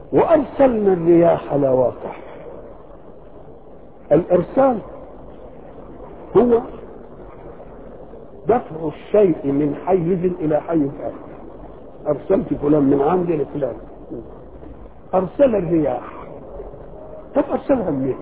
وارسلنا الرياح لواقح الارسال هو دفع الشيء من حيز الى حيز اخر ارسلت فلان من عندي لفلان ارسل الرياح طب ارسلها منين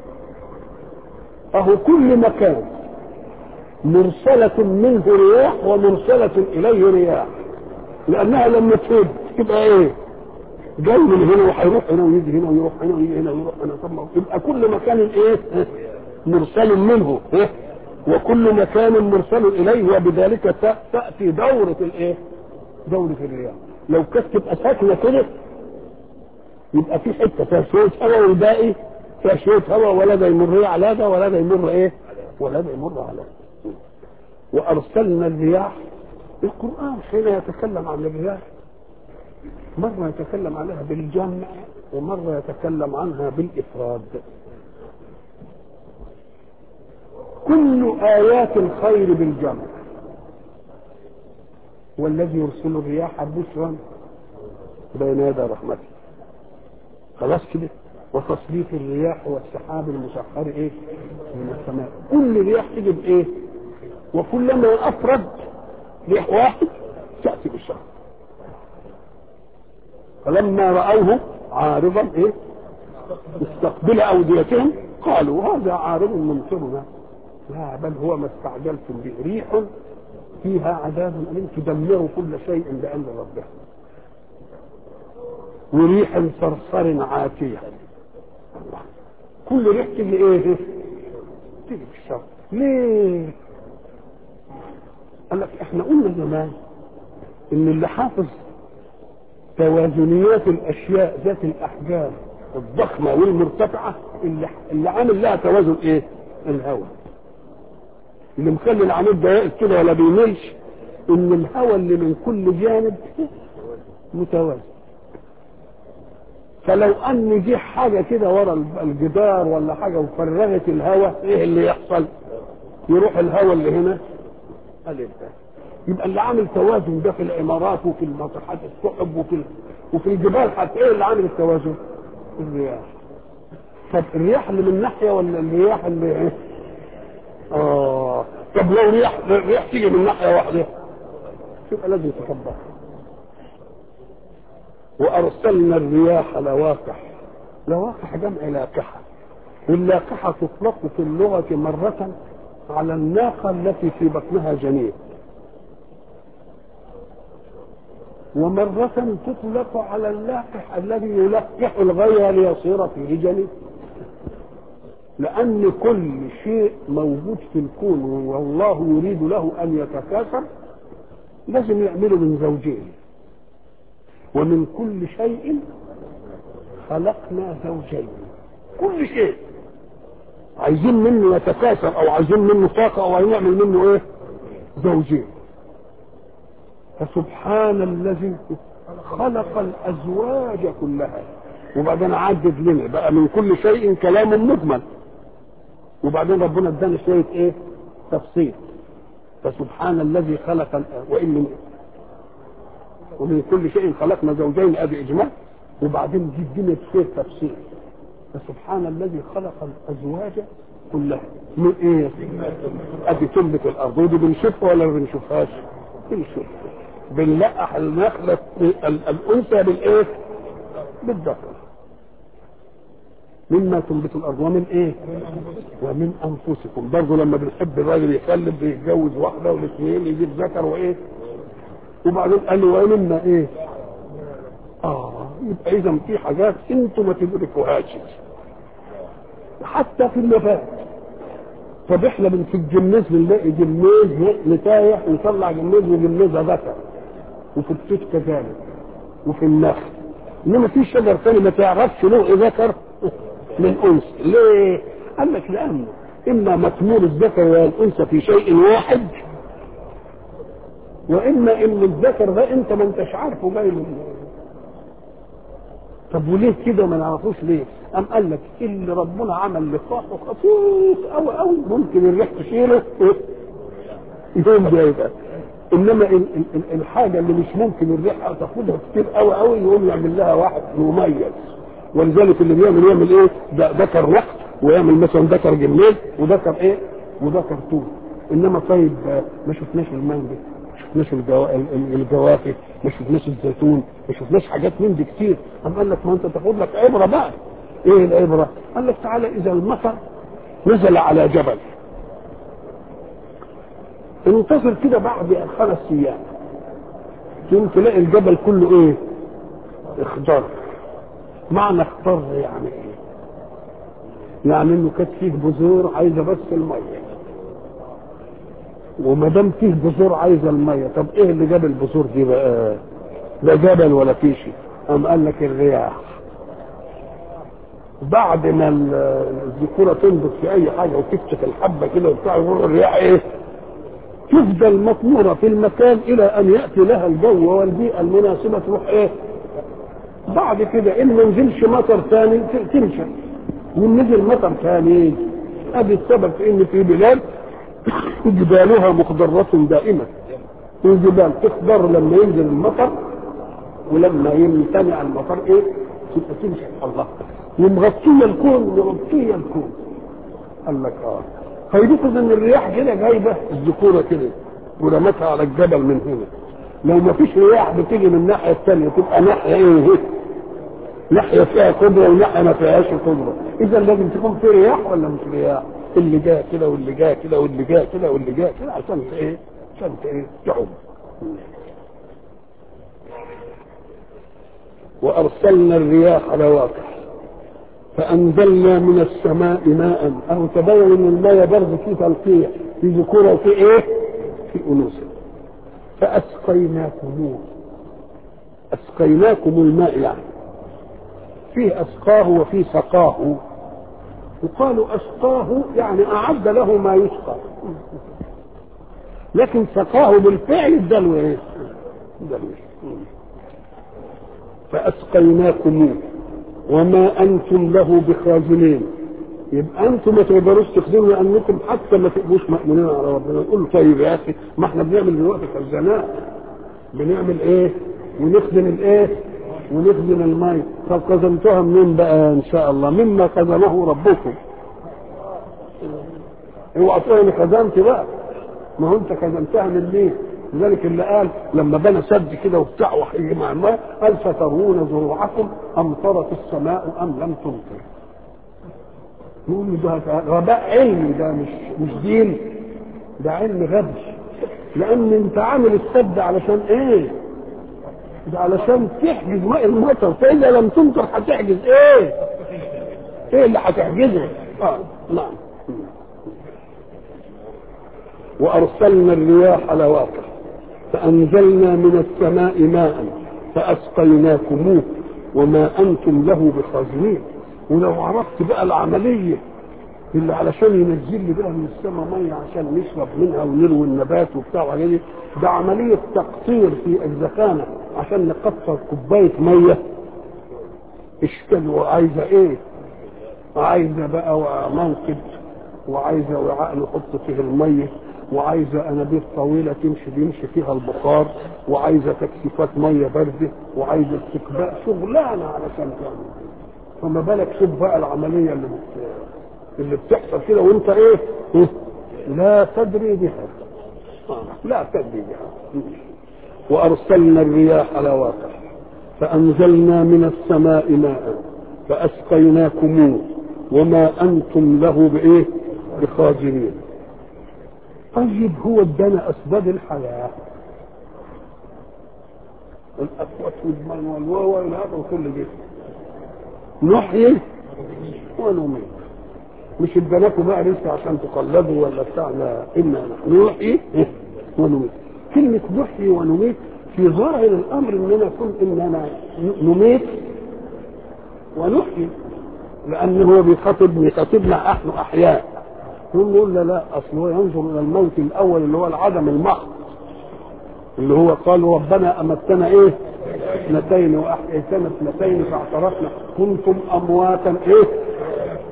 اهو كل مكان مرسلة منه رياح ومرسلة اليه رياح لانها لما تهب تبقى ايه جاي من هنا وهيروح هنا ويجي هنا ويروح هنا ويجي هنا ويروح هنا طب يبقى كل مكان ايه مرسل منه إيه؟ وكل مكان مرسل اليه وبذلك تاتي دوره الايه دوره الرياح لو كانت تبقى ساكنه كده يبقى في حته فيها شويه هواء والباقي فيها شويه هواء ولا ده يمر على ده ولا ده يمر ايه ولا ده يمر على ده وارسلنا الرياح القران حين يتكلم عن الرياح مرة يتكلم عنها بالجمع ومرة يتكلم عنها بالإفراد كل آيات الخير بالجمع والذي يرسل الرياح بشرا بين يدي رحمته خلاص كده وتصريف الرياح والسحاب المسخر ايه من السماء كل رياح تيجي بايه وكلما افرد ريح واحد تاتي بالشر فلما رأوه عارضا ايه مستقبل اوديتهم قالوا هذا عارض ممطرنا لا بل هو ما استعجلتم به ريح فيها عذاب أليم تدمر كل شيء بأمر ربها وريح صرصر عاتية كل ريح تيجي ايه تيجي في الشر ليه قال لك احنا قلنا زمان ان اللي حافظ توازنيات الاشياء ذات الاحجام الضخمه والمرتفعه اللي, اللي عامل لها توازن ايه الهواء اللي مخلي العمود ضيق كده ولا بيملش ان الهواء اللي من كل جانب متوازن فلو ان دي حاجه كده ورا الجدار ولا حاجه وفرغت الهواء ايه اللي يحصل يروح الهواء اللي هنا الف يبقى اللي عامل توازن ده في العمارات وفي المساحات السحب وفي وفي الجبال حتى ايه اللي عامل التوازن؟ الرياح. طب الرياح اللي من ناحيه ولا الرياح اللي ايه؟ اه طب لو رياح الرياح تيجي من ناحيه واحده يبقى لازم تكبر. وارسلنا الرياح لواقح لواقح جمع لاقحه واللاقحه تطلق في اللغه مره على الناقه التي في بطنها جنين ومرة تطلق على اللاقح الذي يلقح الغير ليصير فيه جنين لأن كل شيء موجود في الكون والله يريد له أن يتكاثر لازم يعمله من زوجين ومن كل شيء خلقنا زوجين كل شيء عايزين منه يتكاثر او عايزين منه طاقه او عايزين نعمل منه ايه زوجين فسبحان الذي خلق الازواج كلها وبعدين عدد لنا بقى من كل شيء كلام مجمل وبعدين ربنا ادانا شويه ايه تفصيل فسبحان الذي خلق ال- وان من ومن كل شيء خلقنا زوجين ادي اجمال وبعدين دي الدنيا شويه تفصيل فسبحان الذي خلق الازواج كلها من ايه؟ ادي تنبت الارض ودي بنشوفها ولا ما بنشوفهاش؟ بنشوفها بنلقح النخله ال- الانثى بالايه؟ بالذكر مما تنبت الارض ومن ايه؟ ومن انفسكم برضه لما بنحب الراجل يخلف بيتجوز واحده والاثنين يجيب ذكر وايه؟ وبعدين قال له ومما ايه؟ اه يبقى اذا في حاجات انتم ما تدركوهاش حتى في النبات طب احنا في الجميز بنلاقي جميز نتايح ونطلع جميز وجميزها ذكر وفي التوت كذلك وفي النخل انما في شجر ثاني ما تعرفش له ذكر من انثى ليه؟ قال لك لانه اما مكمول الذكر والانثى في شيء واحد واما ان الذكر ده انت ما انتش عارفه جاي من طب وليه كده ما نعرفوش ليه؟ قام قال لك اللي ربنا عمل لقاحه خفيف قوي قوي ممكن الريح تشيله يوم جاي بقى انما ال- ال- ال- الحاجه اللي مش ممكن الريحه تاخدها كتير قوي قوي يقوم يعمل لها واحد مميز ولذلك اللي بيعمل يعمل ايه ده ذكر وقت ويعمل مثلا ذكر جميل وذكر ايه وذكر طول انما طيب آه، ما شفناش المانجا ما شفناش الجوا... ال- ال- الجوافه ما شفناش الزيتون ما شفناش حاجات من دي كتير قام قال لك ما انت تاخد لك عبره بقى ايه العبره قال لك تعالى اذا المطر نزل على جبل انتظر كده بعد خمس ايام يوم تلاقي الجبل كله ايه اخضر معنى اخضر يعني ايه يعني انه كانت فيه بذور عايزه بس الميه وما دام فيه بذور عايزه الميه طب ايه اللي جاب البذور دي بقى لا جبل ولا في شيء قام قال لك الرياح بعد ما ال- الذكوره تنبت في اي حاجه وتكشف الحبه كده وبتاع يروح الرياح ايه تفضل مطمورة في المكان إلى أن يأتي لها الجو والبيئة المناسبة تروح إيه؟ بعد كده إن ما نزلش مطر ثاني ت- تنشأ وإن نزل مطر ثاني أدي السبب في إن في بلاد جبالها مخضرة دائمة الجبال تخضر لما ينزل المطر ولما يمتنع المطر إيه؟ تبقى تنشأ الله ومغطية الكون مغطية الكون قال لك اه فيدخل ان الرياح كده جايبه الذكوره كده ورمتها على الجبل من هنا لو ما فيش رياح بتيجي من الناحيه الثانيه تبقى ناحيه ايه هي؟ ناحيه فيها قدره وناحيه ما فيهاش قدره اذا لازم تكون في رياح ولا مش رياح اللي جاء كده واللي جاء كده واللي جاء كده واللي جاء كده عشان ايه عشان ايه تعوم وارسلنا الرياح رواقح فانزلنا من السماء ماء او تبين ان الماء برضه فيه تلقيح في ذكوره وفي ايه؟ في انوثه فاسقيناكموه اسقيناكم الماء يعني فيه اسقاه وفيه سقاه وقالوا اسقاه يعني اعد له ما يسقى لكن سقاه بالفعل اداله ايه؟ اداله إيه؟ فاسقيناكموه وما انتم له بخازنين يبقى انتم ما تقدروش تخزنوا لانكم حتى ما تبقوش مامونين على ربنا نقول طيب يا اخي ما احنا بنعمل دلوقتي خزانات بنعمل ايه ونخزن الايه ونخزن الماء طب خزنتوها منين بقى ان شاء الله مما خزنه ربكم اوعى تقول انا خزنت بقى ما هو انت خزنتها من مين لذلك اللي قال لما بنى سد كده وبتاع وحي مع الماء قال سترون زروعكم امطرت السماء ام لم تمطر نقول له ده غباء علمي ده مش مش دين ده علم غبي لان انت عامل السد علشان ايه ده علشان تحجز ماء المطر فاذا لم تمطر هتحجز ايه ايه اللي هتحجزه اه نعم وارسلنا الرياح لواقع فانزلنا من السماء ماء فاسقيناكموه وما انتم له بخازنين ولو عرفت بقى العمليه اللي علشان ينزل لي بقى من السماء ميه عشان نشرب منها ونروي النبات وبتاع وحاجات دي ده عمليه تقطير في الزخانه عشان نقطر كوبايه ميه اشكال وعايزه ايه؟ عايزه بقى موقد وعايزه وعاء نحط فيه الميه وعايزه انابيب طويله تمشي بيمشي فيها البخار وعايزه تكثيفات ميه بارده وعايزه استقباء شغلانه علشان تعمل فما بالك شوف بقى العمليه اللي بت... اللي بتحصل كده وانت ايه؟ لا تدري بها آه، لا تدري بها وارسلنا الرياح على واقع فانزلنا من السماء ماء فاسقيناكموه وما انتم له بايه؟ بخازنين طيب هو ادانا اسباب الحياه الاقوات والمن والواو الى اخره كل ده نحيي ونميت مش اداناكم بقى لسه عشان تقلدوا ولا بتاع لا انا نحن نحيي ونميت كلمه نحيي ونميت في ظاهر الامر اننا كن اننا نميت ونحيي لان هو بيخاطب بيخاطبنا نحن احياء نقول نقول لا لا اصل هو ينظر الى الموت الاول اللي هو العدم المحض اللي هو قال ربنا امتنا ايه اثنتين واحييتنا اثنتين فاعترفنا كنتم امواتا ايه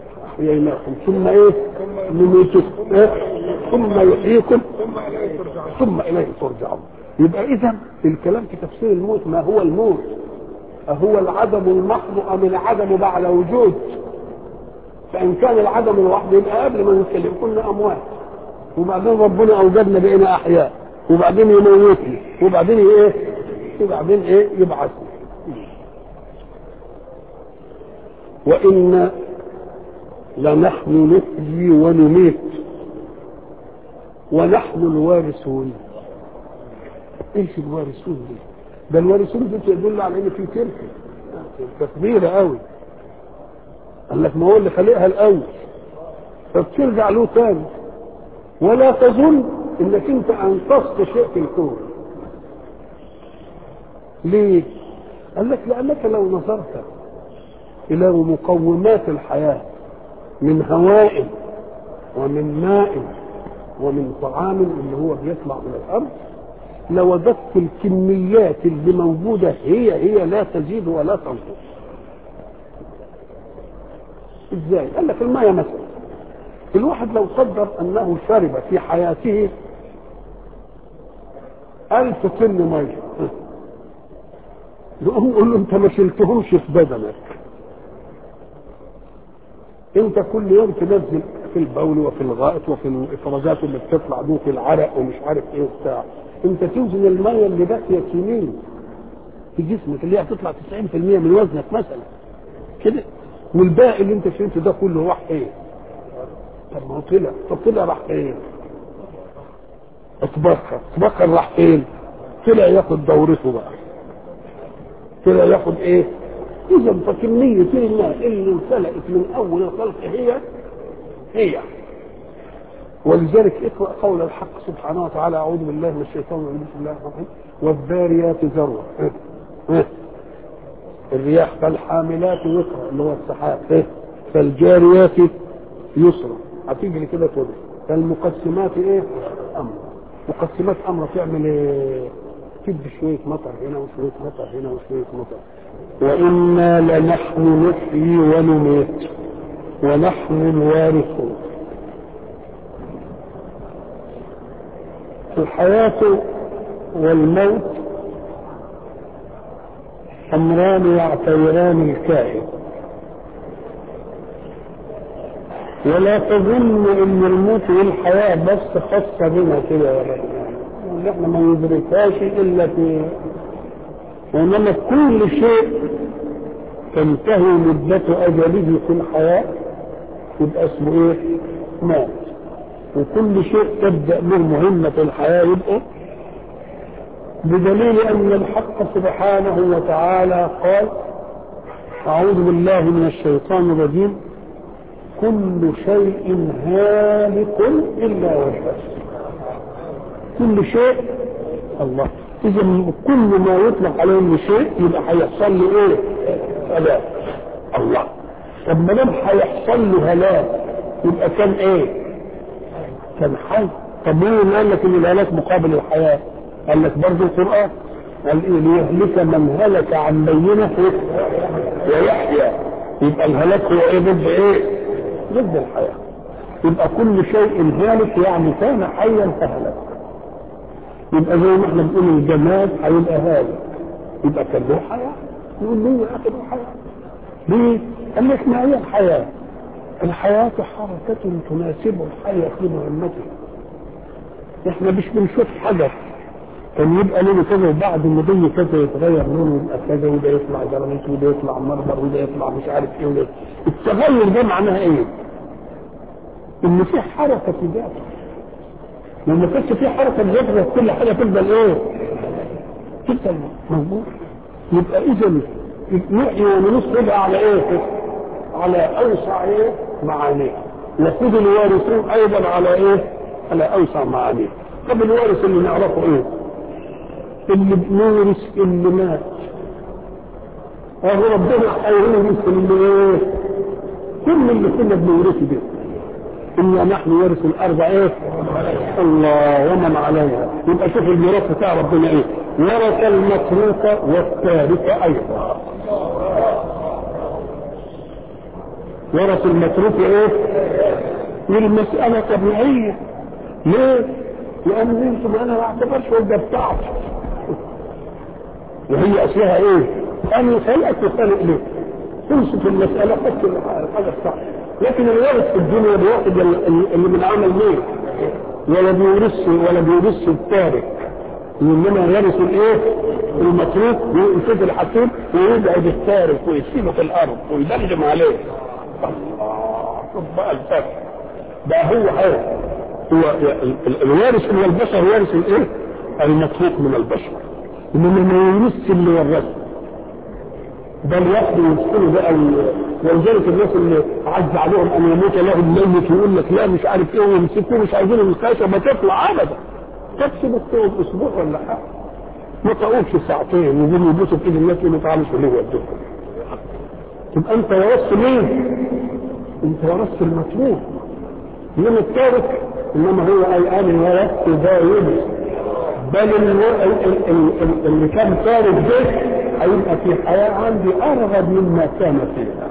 احييناكم ثم ايه نميتكم إيه؟ ثم يحييكم ثم اليه ترجعون يبقى اذا الكلام في تفسير الموت ما هو الموت أهو العدم المحض أم العدم بعد وجود فإن كان العدم الوحد يبقى قبل ما نتكلم كنا أموات وبعدين ربنا أوجدنا بقينا أحياء وبعدين يموتني وبعدين إيه وبعدين إيه يبعثني وإن لنحن نحيي ونميت ونحن الوارثون ايش الوارثون دي ده الوارثون دي تدل على ان في تركه كبيره قوي قال لك ما هو اللي خلقها الاول فبترجع له تاني ولا تظن انك انت انقذت شيء في الكون ليه قال لك لانك لو نظرت الى مقومات الحياه من هواء ومن ماء ومن طعام اللي هو بيطلع من الارض لوجدت الكميات اللي موجوده هي هي لا تزيد ولا تنقص ازاي قال لك الميه مثلا الواحد لو قدر انه شرب في حياته ألف طن ميه نقوم نقول له انت ما شلتهمش في بدنك انت كل يوم تنزل في البول وفي الغائط وفي الافرازات اللي بتطلع دي في العرق ومش عارف ايه وبتاع انت توزن الميه اللي باقيه يمين في جسمك اللي هي هتطلع 90% من وزنك مثلا كده والباقي اللي انت شلته ده كله راح ايه؟ طب ما هو طلع طب طلع راح فين؟ اتبخر اتبخر راح فين؟ طلع ياخد دورته بقى طلع ياخد ايه؟ اذا فكميه الماء اللي انسلقت من اول الخلق هي هي ولذلك اقرا قول الحق سبحانه وتعالى اعوذ بالله من الشيطان الرجيم بسم الله الرحمن الرحيم والذاريات ذروه الرياح فالحاملات وقرا اللي هو السحاب فالجاريات يسرا هتيجي لي كده تقول فالمقسمات ايه امر مقسمات امر تعمل ايه تدي شويه مطر هنا وشويه مطر هنا وشويه مطر وانا لنحن نحيي ونميت ونحن الوارثون الحياة والموت أمران يعتبران الكائن ولا تظن ان الموت والحياة بس خاصة بنا كده ولا يعني احنا ما ندركهاش الا في وانما كل شيء تنتهي مدة اجله في الحياة يبقى اسمه ايه؟ مات وكل شيء تبدأ به مهمة الحياة يبقى بدليل أن الحق سبحانه وتعالى قال أعوذ بالله من الشيطان الرجيم كل شيء هالك إلا وجهه كل شيء الله إذا كل ما يطلق عليه من شيء يبقى هيحصل له إيه؟ هلاك الله طب ما دام هيحصل له هلاك يبقى كان إيه؟ كان حي طب مين اللي قال لك ان الهلاك مقابل الحياه؟ قال لك برضه القران قال ايه ليهلك من هلك عن بينه ويحيى يبقى الهلاك هو ايه ضد ايه؟ ضد الحياه يبقى كل شيء هالك يعني كان حيا فهلك يبقى زي ما احنا بنقول الجماد هيبقى هالك يبقى كان له حياه نقول ليه يا اخي له حياه؟ ليه؟ قال لك ما هي الحياه؟ الحياة حركة تناسب الحي في مهمته احنا مش بنشوف حدث كان يبقى لونه كذا وبعد المضي كذا يتغير لونه يبقى كذا وده يطلع جرانيت وده يطلع مربر وده يطلع مش عارف ايه وده التغير ده معناها ايه؟ ان في حركة في ذاته لما كانش في حركة في ذاته كل حاجة تفضل ايه؟ تفضل موجود يبقى اذا نحيي ونص يبقى على ايه؟ على اوسع ايه معانيه يقود الوارثون ايضا على ايه على اوسع معانيه طب الوارث اللي نعرفه ايه اللي بنورث اللي مات اهو ربنا هيورث اللي ايه كل اللي كنا بنورثه ده إنا نحن ورث الأرض إيه؟ الله ومن عليها يبقى شوف الميراث بتاع ربنا إيه؟ ورث المتروك والتارك أيضا ورث المتروك ايه والمسألة طبيعية ليه لان انتم انا ما اعتبرش ده بتاعتي وهي اصلها ايه؟ انا خلقك وخلق ليه؟ تمسك المساله حط الحاجه الصح لكن الوارث في الدنيا بياخد اللي من عمل مين؟ ولا بيورث ولا بيورث التارك انما يرث الايه؟ المتروك ويمسك الحكيم ويبعد التارك ويسيبه في الارض ويدمدم عليه الله شوف بقى الفرق ده هو هو هو الوارث من البشر وارث الايه؟ المتروك من البشر انما ما يورثش اللي ورثه بل ياخدوا ويدخلوا بقى ولذلك الناس اللي عز عليهم ان يموت لهم ميت ويقول لك لا مش عارف ايه ويمسكوه مش عايزين الخشبه ما تطلع ابدا تكسب الثوب اسبوع ولا حاجه ما طقوش ساعتين يقولوا يبوسوا في ايد الناس يقولوا تعالوا شيلوه ودوكم تبقى انت ورثت مين؟ انت ورثت المتروك انما التارك انما هو قال انا ورثت ده يبس بل اللي كان تارك ده هيبقى في حياة عندي أرغب مما كان فيها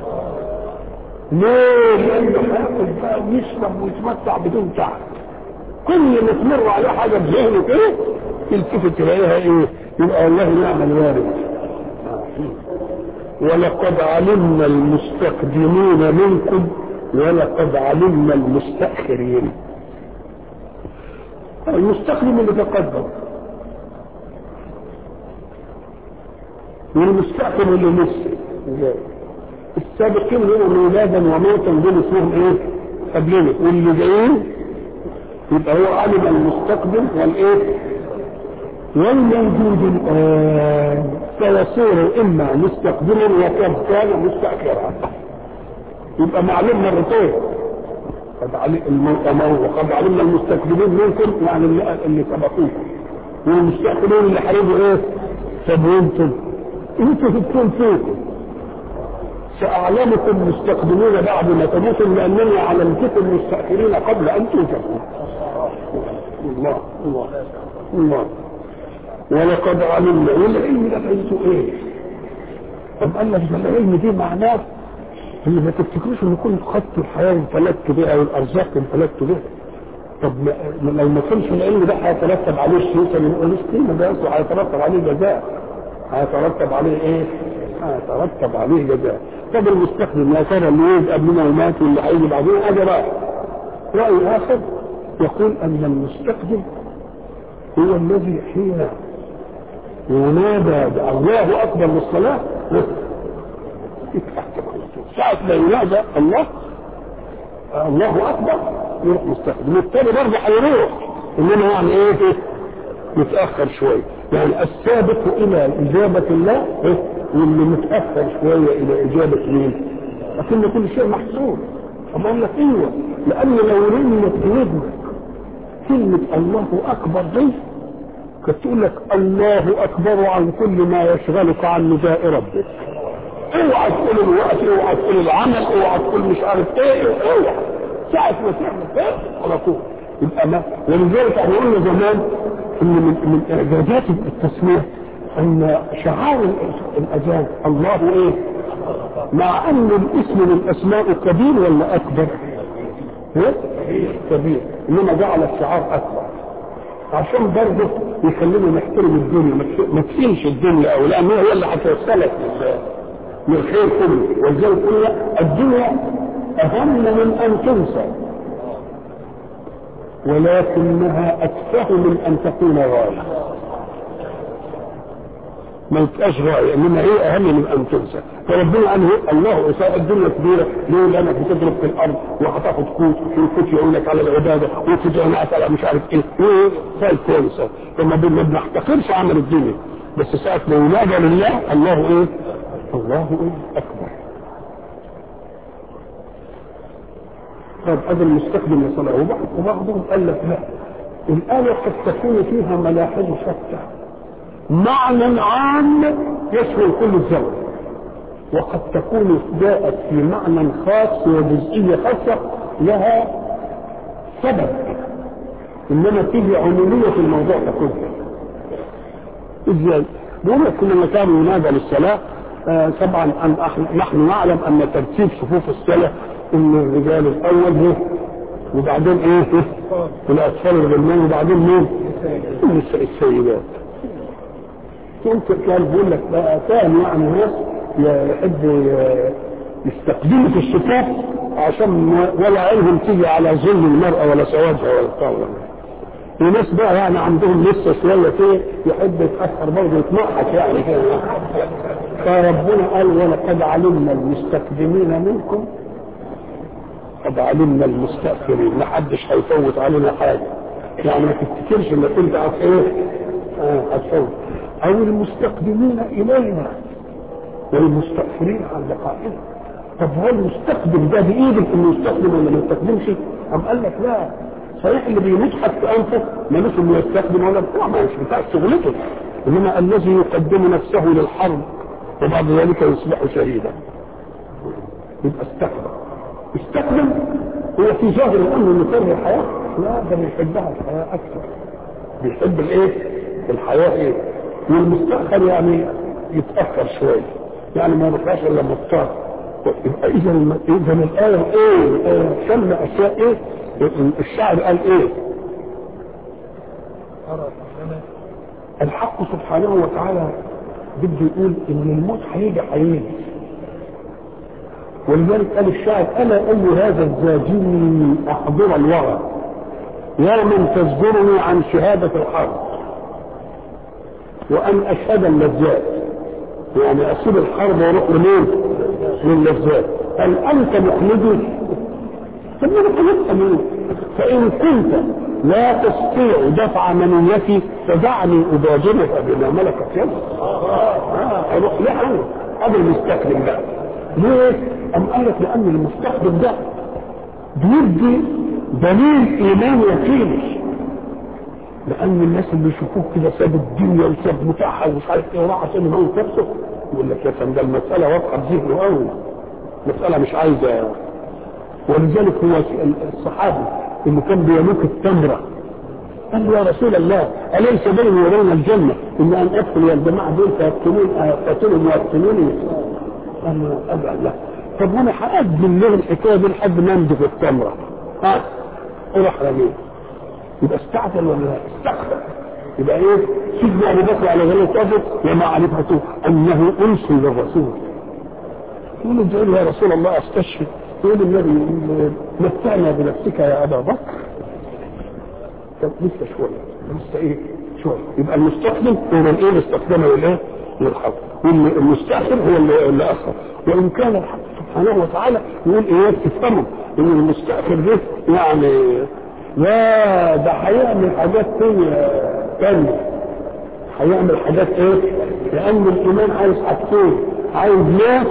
ليه؟ لأنه هياكل بقى ويشرب ويتمتع بدون تعب كل ما تمر عليه حاجة بذهنه كده يلتفت تلاقيها إيه؟ يبقى والله نعم الوارد ولقد علمنا المستقدمين منكم ولقد علمنا المستأخرين المستقدم اللي تقدم والمستقبل اللي لسه السابقين لهم ميلادا وموتا دول اسمهم ايه؟ قبلنا واللي جايين يبقى هو علم المستقبل والايه؟ والموجود الان سيصير اما مستقبلا وقد كان مستاخرا يبقى معلوم مرتين قد علم وقد علمنا المستقبلين منكم يعني اللي, اللي سبقوكم والمستقبلين اللي حاربوا ايه؟ طب وانتم انتوا تكون فيكم سأعلمكم مستقبلين بعد ما تموتوا لأنني علمتكم مستأخرين قبل أن توجدوا الله الله الله ولقد علمنا والعلم ده فايته ايه؟ طب قال لك ده العلم دي معناه اللي ما تفتكروش ان كل خط الحياه انفلتت بها والارزاق انفلتت بها طب لو ما كانش العلم ده هيترتب عليه الشيء ما نقولوش قيمه ده هيترتب عليه جزاء هيترتب عليه ايه؟ هيترتب عليه جزاء طب المستخدم يا ترى اللي يجي قبلنا ومات واللي هيجي بعدين هذا بقى رأي آخر يقول أن المستخدم هو الذي حين ينادى الله أكبر للصلاة يتحكم على طول ساعة ما ينادى الله الله أكبر يروح مستخدم الثاني برضه هيروح إنما يعني إيه متأخر شوية يعني السابق إلى إجابة الله واللي متأخر شوية إلى إجابة مين؟ لكن كل شيء محسوب أما أقول لك أيوه لأن لو رنت بودنك كلمة الله أكبر دي كانت تقول لك الله أكبر عن كل ما يشغلك عن نداء ربك اوعى تقول الوقت اوعى تقول العمل اوعى تقول مش عارف ايه اوعى ساعة ما تعمل ايه على طول يبقى ما ولذلك احنا قلنا زمان ان من من اعجازات التسميه ان شعار الاذان الله ايه؟ مع ان الاسم من الاسماء كبير ولا اكبر؟ ايه؟ كبير انما جعل الشعار اكبر عشان برضه يخلينا نحترم الدنيا ما تسيبش الدنيا او لان هي اللي هتوصلك للخير كله ولذلك قلنا الدنيا اهم من ان تنسى ولكنها أتفه من أن تكون غاية ما يبقاش غاية إنما هي أهم من أن تنسى فربنا قال الله إساءة الدنيا كبيرة ليه لأنك بتضرب في الأرض وهتاخد كوت والكوت يقول لك على العبادة وتجمعك على مش عارف إيه وفايت كويسة فما ما بنحتقرش عمل الدنيا بس ساعة ما ينادى لله الله إيه؟ الله إيه؟ أكبر طب هذا المستخدم لصلاة وبعضهم قال لك لا الآية قد تكون فيها ملاحظ شتى معنى عام يشمل كل الزمن وقد تكون جاءت في معنى خاص وجزئية خاصة لها سبب إنما تيجي عمومية في الموضوع كله ازاي؟ بيقول لك لما كان ينادى للصلاة آه طبعا أن نحن نعلم أن ترتيب صفوف الصلاة ان الرجال الاول هو وبعدين ايه الاطفال الغلمان وبعدين مين النساء السيدات ممكن كان بيقول لك بقى كان يعني ناس يحب يستقدموا في الصفات عشان ولا عينهم تيجي على ظل المرأة ولا سوادها ولا بتاع وناس بقى يعني عندهم لسه شوية كده يحب يتأخر برضه يتنقط يعني كده فربنا قال ولقد علمنا المستقدمين منكم قد علمنا المستأخرين ما حدش هيفوت علينا حاجة يعني ما تفتكرش انك انت هت ايه اه هتفوت او المستقدمين الينا والمستأخرين عن لقائنا طب هو المستقدم ده بايدك انه يستخدم ولا ما يستخدمش ام قال لك لا صحيح اللي بيمدحك في انفه مالوش انه يستخدم ولا بتاع ما مش بتاع شغلته انما الذي يقدم نفسه للحرب وبعد ذلك يصبح شهيدا يبقى استخدم استخدم هو في ظاهر الامر انه كره الحياه لا ده بيحبها الحياه اكثر بيحب الايه الحياه ايه والمستأخر يعني يتأخر شوية يعني ما يبقاش الا مضطر يبقى اذا اذا الايه ايه سمى اشياء ايه الشاعر قال ايه الحق سبحانه وتعالى بده يقول ان الموت هيجي هيجي ولذلك قال الشاعر انا اي هذا الزاجين احضر الورى يوما تزجرني عن شهاده الحرب وان اشهد اللذات يعني اسيب الحرب واروح لمين؟ للذات قال انت مخلدي طب ما انا مين؟ فان كنت لا تستطيع دفع منيتي فدعني ابادرها بما ملكت يدي آه اروح لا انا قبل المستخدم بقى ليه؟ أم قال لك لأن المستخدم ده بيدي دليل إيمان يقيني لأن الناس اللي يشوفوك كده ساب الدنيا وساب متاحة ومش عارف إيه وراح عشان يموت نفسه يقول لك يا سلام ده المسألة واضحة بذهنه قوي مسألة مش عايزة ولذلك هو الصحابي اللي كان بيملك التمرة قال له يا رسول الله أليس بيني وبين الجنة إن أن أدخل يا الجماعة دول فيقتلون أقتلهم ويقتلوني قال له أبعد لا طب وانا هقدم له الحكايه دي لحد ما امضي في التمره ها اروح رميه يبقى استعجل ولا لا؟ استخدم يبقى ايه؟ سيدنا ابو بكر على غير الكفر ومعرفته انه انس للرسول يقول ادعي له يا رسول الله استشهد يقول النبي متعنا بنفسك يا ابا بكر طب لسه شويه لسه ايه؟ شويه يبقى المستخدم هو من ايه استخدمه للايه؟ للحق والمستأخر هو اللي, اللي أخر وإن كان الحق سبحانه وتعالى يقول إيه تفهموا إن المستأخر ده يعني لا ده هيعمل حاجات تانية تانية هيعمل حاجات إيه؟ لأن الإيمان عايز حاجتين عايز ناس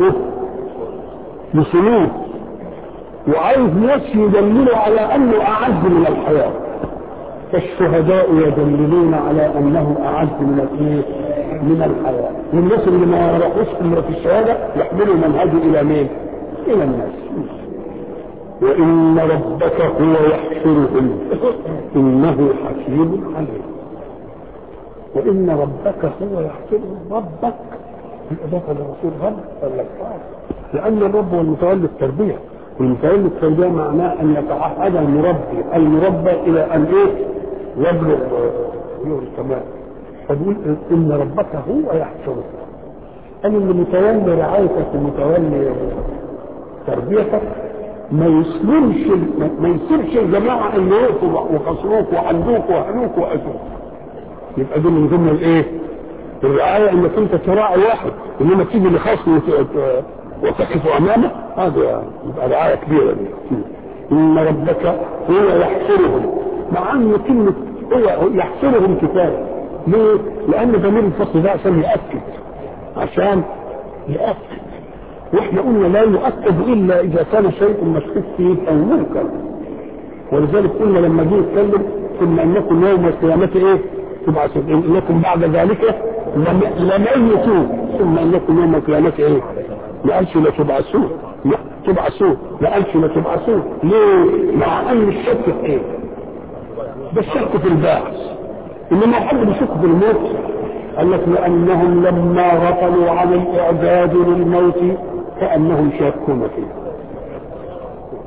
لسلوك وعايز ناس يدللوا على أنه أعز من الحياة فالشهداء يدللون على انه اعز من الايه؟ من الحياه، والناس اللي ما راحوش في الشهاده يحملوا منهجه الى مين؟ الى الناس. وان ربك هو يحشرهم انه حكيم عليم. وان ربك هو يحشرهم ربك بالاضافه لرسول رب ولا لان الرب هو المتولي التربيه والمتولي التربيه معناه ان يتعهد المربي المربى الى ان ايه؟ يبلغ يوم الكمال فبيقول ان ربك هو يحشرك قال اللي متولي رعايتك ومتولي تربيتك ما يسلمش ما يسيبش الجماعه اللي يقفوا وخسروك وعندوك وهنوك واتوك يبقى دي من ضمن الايه؟ الرعايه انك انت تراعي واحد انما تيجي لخصم وتقف امامه هذا يبقى رعايه كبيره دي ان ربك هو يحشرهم مع ان كلمه هو يحصرهم كتاب ليه؟ لان ضمير الفصل ده عشان ياكد عشان ياكد واحنا قلنا لا يؤكد الا اذا كان شيء مشكوك فيه او منكر ولذلك قلنا لما جه يتكلم ثم انكم يوم القيامه ايه؟ تبعثون انكم بعد ذلك لميتون ثم انكم يوم القيامه ايه؟ ما قالش لا تبعثون لا تبعثون ما قالش لا تبعثون ليه؟ مع ان الشك في ايه؟ ده الشك في الباعث انما حد بيشك في الموت قال لك لانهم لما غفلوا عن الاعداد للموت كانهم شاكون فيه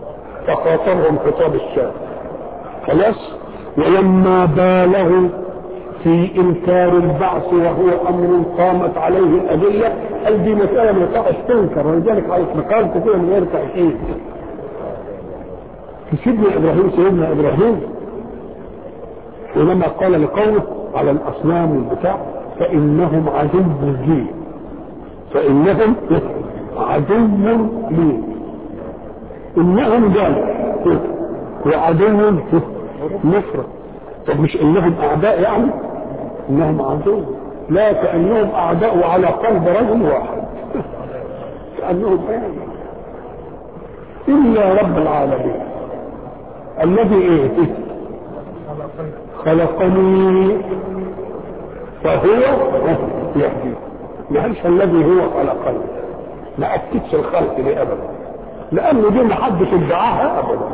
فخاطبهم خطاب الشام خلاص ولما بالغوا في انكار البعث وهو امر قامت عليه الادله قال دي مساله ما ينفعش تنكر ولذلك على مقال كده من غير تاكيد في سيدنا ابراهيم سيدنا ابراهيم ولما قال لقومه على الاصنام والبتاع فانهم عدو لي فانهم عدو لي انهم قال وعدو مفرد طب مش انهم اعداء يعني انهم عدو لا كانهم اعداء على قلب رجل واحد كانهم يعني الا رب العالمين الذي ايه خلقني فهو يهدي ما قالش الذي هو خلقني ما اكدش الخلق دي ابدا لانه دي ما حدش ادعاها ابدا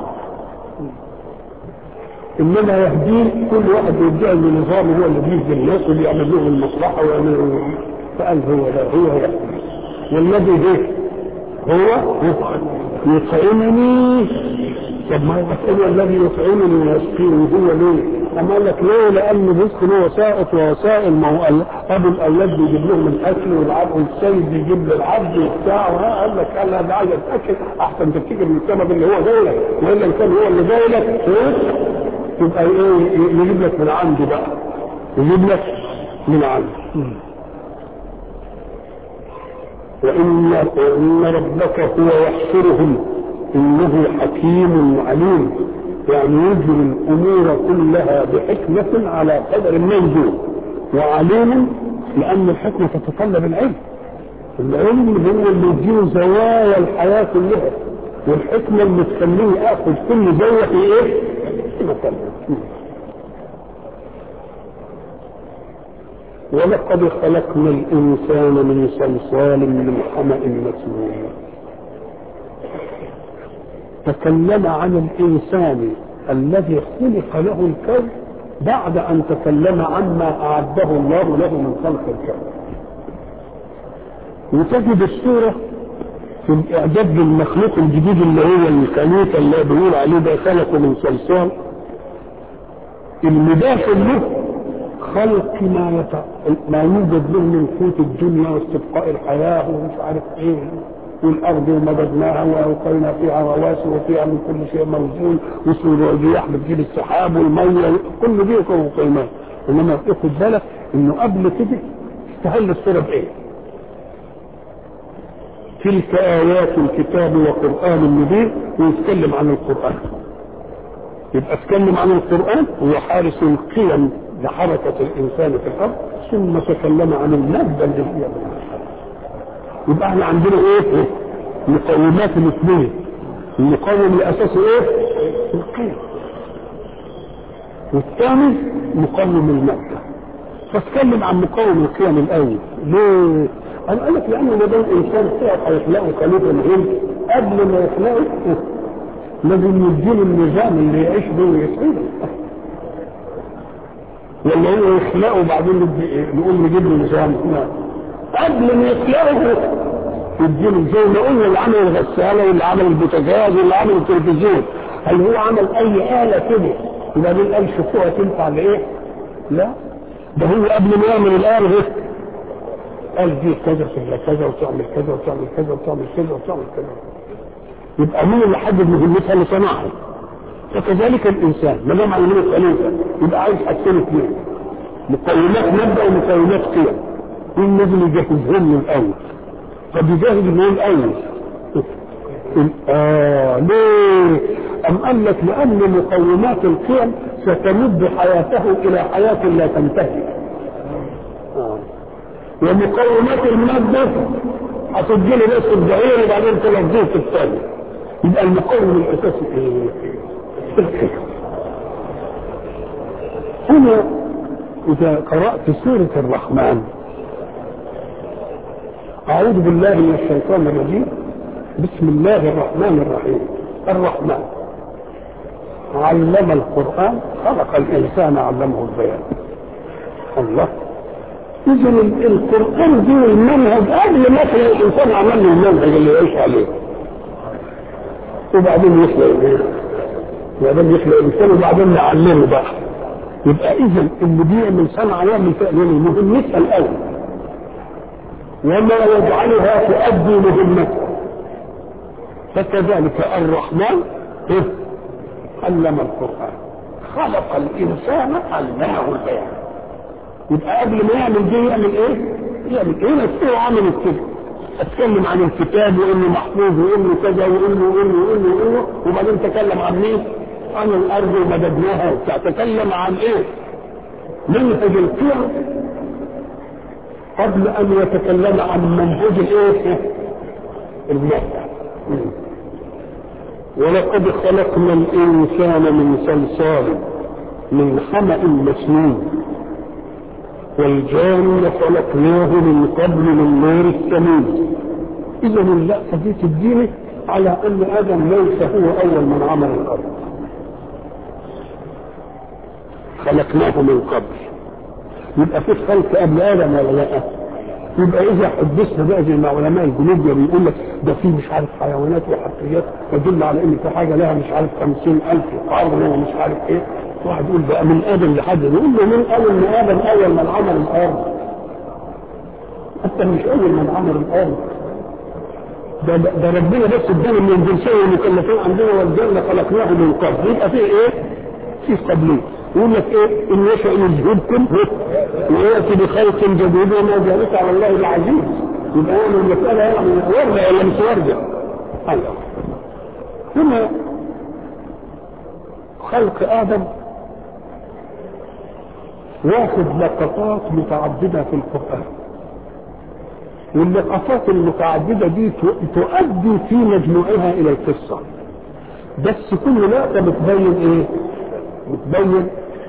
انما يهديه كل واحد يدعي ان نظامه هو اللي بيهدي الناس واللي يعمل لهم المصلحه ويعمل لهم فقال هو لا هو يهدي والذي به هو يطعمني طب ما هو الذي يطعمني ويسقيني هو ليه؟ أما قال لك ليه؟ لأن رزق له وسائط ووسائل ما هو أبو الأولاد بيجيب لهم الأكل والعبد والسيد بيجيب للعبد وبتاع قال لك قال أنا عايز أتأكل أحسن تفتكر من السبب اللي هو دولة وإلا إن كان هو اللي دولة تبقى إيه يجيب لك من عنده بقى يجيب لك من عنده وإن وإن ربك هو يحشرهم إنه حكيم عليم يعني يجري الأمور كلها بحكمة على قدر الموجود وعليم لأن الحكمة تتطلب العلم العلم هو اللي يديله زوايا الحياة كلها والحكمة اللي تخليه ياخذ كل زاوية في ايه؟ في مكانها ولقد خلقنا الإنسان من صلصال من حمأ مسنون تكلم عن الإنسان الذي خلق له الكون بعد أن تكلم عما أعده الله له من خلق الكون وتجد السورة في الإعجاب بالمخلوق الجديد اللي هو الكنيسة اللي بيقول عليه ده خلقه من صلصال المداخل له خلق ما يتع... ما يوجد له من قوت الدنيا واستبقاء الحياة ومش عارف ايه والارض مددناها والقينا فيها رواسي وفيها من كل شيء موزون واسم الرياح بتجيب السحاب والميه كل دي قيمات انما خد بالك انه قبل كده استهل الصوره بايه؟ تلك ايات الكتاب وقران مبين ويتكلم عن القران يبقى اتكلم عن القران هو حارس القيم لحركه الانسان في الارض ثم تكلم عن الماده اللي هي يبقى احنا عندنا ايه؟ مقومات الاثنين المقوم الاساسي ايه؟ القيم والثاني مقوم المادة فاتكلم عن مقوم القيم الاول ليه؟ انا قال لك لانه ما دام الانسان طلع هيخلقه خليفه مهم قبل ما يخلقه لازم يديله النظام اللي يعيش به ويسعده ولا هو يخلقه وبعدين نقول نجيب له نظام قبل ما يخلقه يديله زي ما قلنا اللي عمل الغسالة واللي عمل البوتاجاز واللي عمل التلفزيون هل هو عمل أي آلة كده وبعدين قال شوفوها تنفع لإيه؟ لا ده هو قبل ما يعمل الآلة هيك قال دي كذا تعمل كذا وتعمل كذا وتعمل كذا وتعمل كذا وتعمل كذا يبقى مين اللي حدد مهمتها اللي صنعها؟ فكذلك الإنسان ما دام علمنا خليفة يبقى عايز حاجتين اثنين مقومات مبدأ ومقومات قيم مين لازم يجهزهم من الاول طب يجهز من الاول اه ليه ام قال لك لان مقومات القيم ستمد حياته الى حياه لا تنتهي آه. ومقومات الماده هتدي له بس الدعير وبعدين تلفظيه في الثاني يبقى المقوم الاساسي ايه؟ القيم هنا اذا قرات سوره الرحمن أعوذ بالله من الشيطان الرجيم بسم الله الرحمن الرحيم الرحمن علم القرآن خلق الإنسان علمه البيان الله إذا القرآن دي المنهج قبل ما يخلق الإنسان عمل له المنهج اللي يعيش عليه وبعدين يخلق ايه؟ وبعدين يخلق الانسان وبعدين نعلمه بقى يبقى اذا اللي بيعمل صنعه يعمل فعل مهمتها الاول وما يجعلها تؤدي مهمتها فكذلك الرحمن إيه؟ علم القرآن خلق الإنسان علمه البيان يبقى قبل ما يعمل دي يعمل إيه؟ يعمل إيه؟ نفسه عمل كده اتكلم عن الكتاب وانه محفوظ وانه كذا وانه وانه وانه وانه وبعدين تكلم عن مين؟ عن الارض ومددناها وبتاع تكلم عن ايه؟ منهج القيم قبل ان يتكلم عن منهج الايه؟ المادة ولقد خلقنا الانسان من صلصال من حمأ مسنون والجان خلقناه من قبل من نار السمين اذا اللقطه دي تديني على ان ادم ليس هو اول من عمل الارض خلقناه من قبل يبقى في خلق قبل ادم ولا لا يبقى اذا حدثنا بقى زي ما علماء الجنوبيا بيقول لك ده في مش عارف حيوانات وحقيقات تدل على ان في حاجه لها مش عارف 50000 قرن ومش عارف ايه واحد يقول بقى من ادم لحد يقول له مين قال ان ادم اول من عمل الارض انت مش اول من عمل الارض ده ده ربنا بس ادانا من الجنسيه والمكلفين عندنا والجنه خلقناه من قبل يبقى في ايه؟ في قبلين يقول لك ايه ان يشاء يذهبكم وياتي بخلق جديد وما ذلك على الله العزيز يبقى يعني المساله يعني ورده ولا مش ورده؟ ايوه هنا خلق ادم واخد لقطات متعدده في القران واللقطات المتعدده دي تؤدي في مجموعها الى القصه بس كل لقطه بتبين ايه؟ بتبين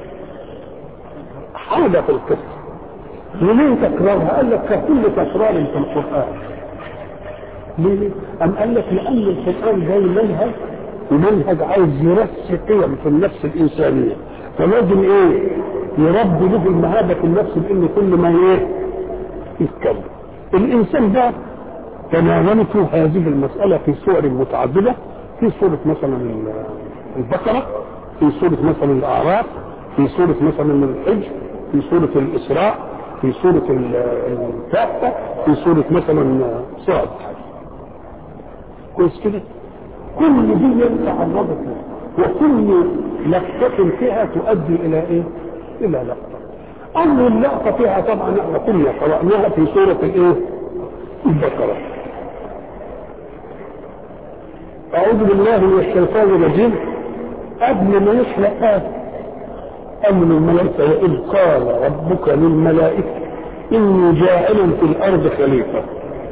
حاجه في القصه لمين تكرارها؟ قال لك ككل تكرار في القران ليه؟ أم قال لك لأن القرآن جاي منهج ومنهج عايز يرسي قيم في النفس الإنسانية فلازم إيه؟ يربي له المهابة في النفس بإن كل ما إيه؟ يتكلم الإنسان ده تناولته هذه المسألة في صور متعددة في صورة مثلا البقرة في صورة مثلا الأعراف في صورة مثلا الحج في صورة الإسراء في صورة الكافة في صورة مثلا صاد كويس كده كل دي تعرضت له وكل لقطة فيها تؤدي إلى إيه؟ إلى لقطة أمر اللقطة فيها طبعا احنا كنا قرأناها في سورة الإيه؟ البقرة أعوذ بالله من الشيطان الرجيم قبل ما يخلق آدم أمر الملائكة وإذ قال ربك للملائكة إني جاعل في الأرض خليفة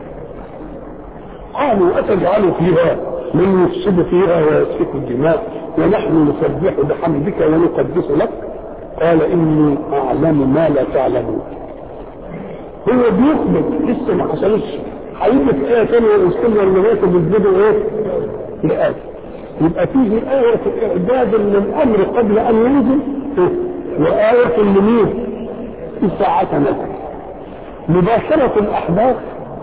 قالوا أتجعل فيها من يفسد فيها ويسفك الدماء ونحن نسبح بحمدك ونقدس لك قال إني أعلم ما لا تعلمون هو بيخبر لسه ما حصلش هيجي في آية ثانية ويذكرنا الملائكة بيسجدوا إيه؟ لآية يبقى فيه آية إعداد للأمر قبل أن ينزل وآية لمين؟ في ساعة نزل مباشرة الأحداث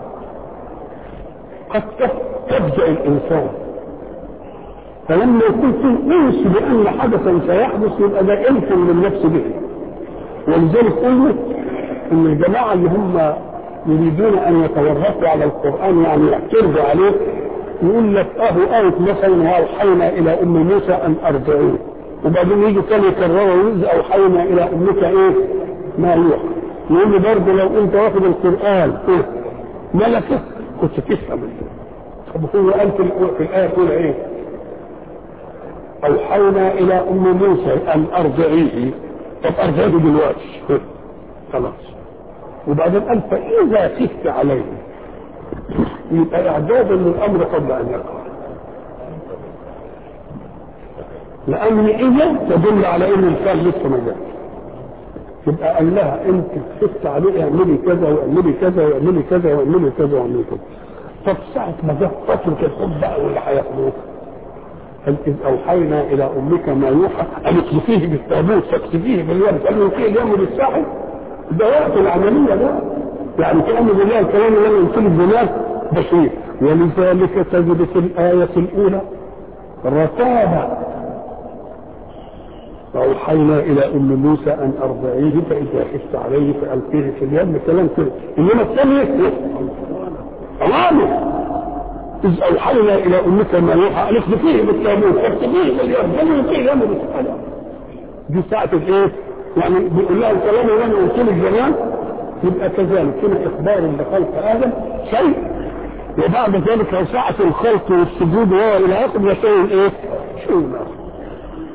قد تبدأ الإنسان فلما يكون في أنس بأن حدثا سيحدث يبقى ده أنس للنفس به ولذلك قلنا إن الجماعة اللي هم يريدون أن يتورطوا على القرآن يعني يعترضوا عليه يقول لك أهو آية مثلا وأوحينا إلى أم موسى أن أرضعيه وبعدين يجي تاني يكرروا ويقول أوحينا إلى أمك إيه ما يوحى يقول لي برضه لو أنت واخد القرآن إيه ملكه كنت تفهم طب هو قال في الآية الأولى إيه؟ أوحينا إلى أم موسى أن أرضعيه طب أرضعيه دلوقتي خلاص وبعدين قال فإذا خفت عليه يبقى إعدادا للأمر قبل أن يقع لأن إذا تدل على إن الفعل لسه ما جاش يبقى قال لها انت خفت عليه اعملي كذا واعملي كذا واعملي كذا واعملي كذا واعملي كذا طب ساعة ما جه فترة الحب بقى واللي هياخدوه قال إذ أوحينا إلى أمك ما يوحى أن اقذفيه بالتابوت فاكتفيه باليد قال له كيف يعمل الساحل ده وقت العملية ده يعني كلام بالله الكلام اللي أنا قلت له الدماغ بسيط ولذلك تجد في الآية الأولى رتابا فأوحينا إلى أم موسى أن أرضعيه فإذا خفت عليه فألقيه في اليم كلام كده إنما الثانية أمامه إذ أوحينا إلى أمك ما يوحى أن اخذفيه بالتابوت اخذفيه باليم خليه يطير يمه بالسحلة دي ساعة الإيه؟ يعني بيقول لها الكلام اللي أنا قلت لك زمان يبقى كذلك هنا إخبار بخلق آدم شيء وبعد ذلك ساعة الخلق والسجود وهو إلى آخر شيء إيه؟ شيء آخر